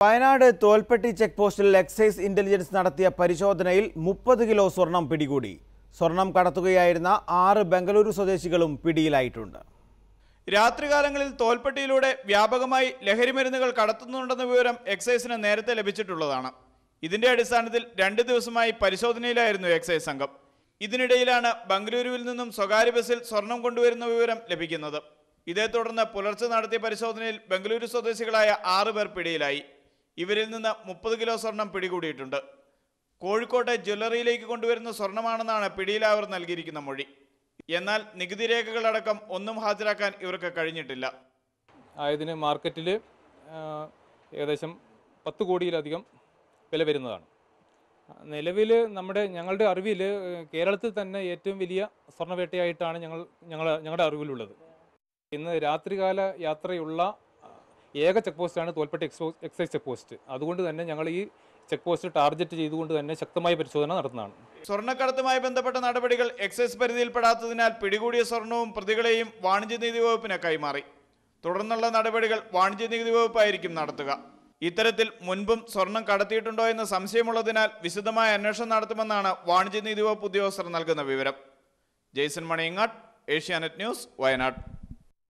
Wayanad Tholpetty check പോസ്റ്റിൽ excise intelligence നടത്തിയ പരിശോധനയിൽ മുപ്പത് കിലോ സ്വർണം പിടികൂടി സ്വർണം കടത്തുകയായിരുന്ന ആറ് ബംഗളൂരു സ്വദേശികളും പിടിയിലായിട്ടുണ്ട് രാത്രികാലങ്ങളിൽ തോൽപ്പെട്ടിയിലൂടെ വ്യാപകമായി ലഹരിമരുന്നുകൾ കടത്തുന്നുണ്ടെന്ന വിവരം എക്സൈസിന് നേരത്തെ ലഭിച്ചിട്ടുള്ളതാണ് ഇതിന്റെ അടിസ്ഥാനത്തിൽ രണ്ട് ദിവസമായി പരിശോധനയിലായിരുന്നു എക്സൈസ് സംഘം ഇതിനിടയിലാണ് ബംഗളൂരുവിൽ നിന്നും സ്വകാര്യ ബസ്സിൽ സ്വർണം കൊണ്ടുവരുന്ന വിവരം ലഭിക്കുന്നത് ഇതേ തുടർന്ന് പുലർച്ചെ നടത്തിയ പരിശോധനയിൽ ബംഗളൂരു സ്വദേശികളായ ആറ് പേർ പിടിയിലായി ഇവരിൽ നിന്ന് മുപ്പത് കിലോ സ്വർണം പിടികൂടിയിട്ടുണ്ട് കോഴിക്കോട്ടെ ജ്വല്ലറിയിലേക്ക് കൊണ്ടുവരുന്ന സ്വർണമാണെന്നാണ് പിടിയിലായവർ നൽകിയിരിക്കുന്ന മൊഴി എന്നാൽ നികുതി രേഖകളടക്കം ഒന്നും ഹാജരാക്കാൻ ഇവർക്ക് കഴിഞ്ഞിട്ടില്ല ആയതിന് മാർക്കറ്റിൽ ഏകദേശം പത്ത് കോടിയിലധികം വില വരുന്നതാണ് നിലവിൽ നമ്മുടെ ഞങ്ങളുടെ അറിവിൽ കേരളത്തിൽ തന്നെ ഏറ്റവും വലിയ സ്വർണ്ണവേട്ടയായിട്ടാണ് ഞങ്ങൾ ഞങ്ങൾ ഞങ്ങളുടെ അറിവിലുള്ളത് ഇന്ന് രാത്രികാല യാത്രയുള്ള ഏക ചെക്ക് പോസ്റ്റാണ് തോൽപ്പെട്ടി എക്സോ എക്സൈസ് ചെക്ക് പോസ്റ്റ് അതുകൊണ്ട് തന്നെ ഞങ്ങൾ ഈ ചെക്ക് പോസ്റ്റ് ടാർഗറ്റ് ചെയ്തുകൊണ്ട് തന്നെ ശക്തമായ പരിശോധന നടത്തുന്നതാണ് സ്വർണ്ണക്കടത്തുമായി ബന്ധപ്പെട്ട നടപടികൾ എക്സൈസ് പരിധിയിൽപ്പെടാത്തതിനാൽ പിടികൂടിയ സ്വർണവും പ്രതികളെയും വാണിജ്യ നികുതി വകുപ്പിന് കൈമാറി തുടർന്നുള്ള നടപടികൾ വാണിജ്യ നികുതി വകുപ്പായിരിക്കും നടത്തുക ഇത്തരത്തിൽ മുൻപും സ്വർണം കടത്തിയിട്ടുണ്ടോ എന്ന് സംശയമുള്ളതിനാൽ വിശദമായ അന്വേഷണം നടത്തുമെന്നാണ് വാണിജ്യ നികുതി വകുപ്പ് ഉദ്യോഗസ്ഥർ നൽകുന്ന വിവരം ജെയ്സൺ മണിയങ്ങാട് ഏഷ്യാനെറ്റ് ന്യൂസ് വയനാട്